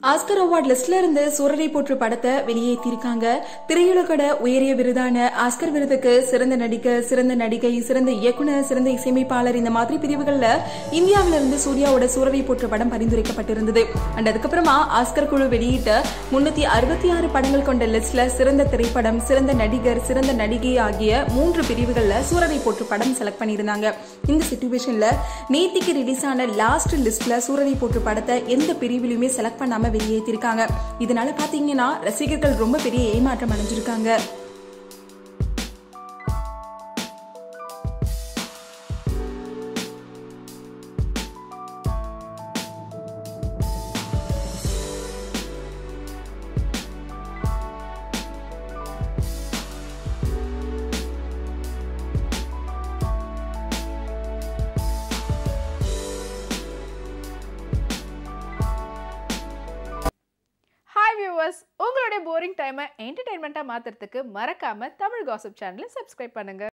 Oscar award லிஸ்ட்ல இருந்து சூரரை போற்று படத்தை வெளியேற்றிருக்காங்க திரையுலகோட உயரிய விருதான ஆஸ்கர் விருதுக்கு சிறந்த நடிகர் சிறந்த நடிகை சிறந்த இயக்குனர் சிறந்த இசையமைப்பாளர் இந்த மாதிரி பிரிவுகள்ல இந்தியாவில இருந்து சூர்யாவோட சூரரை போற்று படம் பரிந்துரைக்கப்பட்டிருந்தது அண்ட் அதுக்கப்புறமா ஆஸ்கர் குழு வெளியிட்ட முன்னூத்தி அறுபத்தி ஆறு படங்கள் கொண்ட லிஸ்ட்ல சிறந்த திரைப்படம் சிறந்த நடிகர் சிறந்த நடிகை ஆகிய மூன்று பிரிவுகள்ல சூரரை போற்று படம் செலக்ட் பண்ணியிருந்தாங்க இந்த சுச்சுவேஷன்ல நேத்திக்கு ரிலீஸ் ஆன லாஸ்ட் லிஸ்ட்ல சூரரை போற்று படத்தை எந்த பிரிவிலுமே செலக்ட் பண்ணாம வெளியேற்றிருக்காங்க இதனால பாத்தீங்கன்னா ரசிகர்கள் ரொம்ப பெரிய ஏமாற்றம் அடைஞ்சிருக்காங்க ஹாய் வியூவர்ஸ் உங்களுடைய போரிங் டைமை என்டர்டைன்மெண்ட்டாக மாற்றுறதுக்கு மறக்காமல் தமிழ் காசிப் சேனலை சப்ஸ்கிரைப் பண்ணுங்கள்